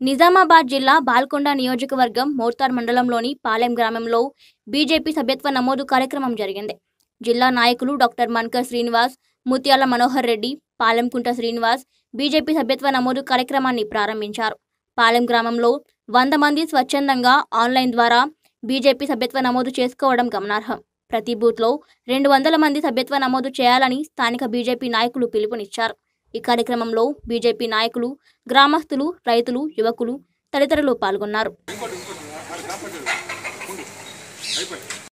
నిజామాబాద్ జిల్లా బాల్కొండ నియోజకవర్గం మోర్తాడ్ మండలంలోని పాలెం గ్రామంలో బీజేపీ సభ్యత్వ నమోదు కార్యక్రమం జరిగింది జిల్లా నాయకులు డాక్టర్ మన్కర్ శ్రీనివాస్ ముత్యాల మనోహర్ రెడ్డి పాలెంకుంట శ్రీనివాస్ బీజేపీ సభ్యత్వ నమోదు కార్యక్రమాన్ని ప్రారంభించారు పాలెం గ్రామంలో వంద మంది స్వచ్ఛందంగా ఆన్లైన్ ద్వారా బీజేపీ సభ్యత్వ నమోదు చేసుకోవడం గమనార్హం ప్రతి బూత్లో రెండు వందల మంది సభ్యత్వ నమోదు చేయాలని స్థానిక బీజేపీ నాయకులు పిలుపునిచ్చారు ఈ కార్యక్రమంలో బీజేపీ నాయకులు గ్రామస్తులు రైతులు యువకులు తదితరులు పాల్గొన్నారు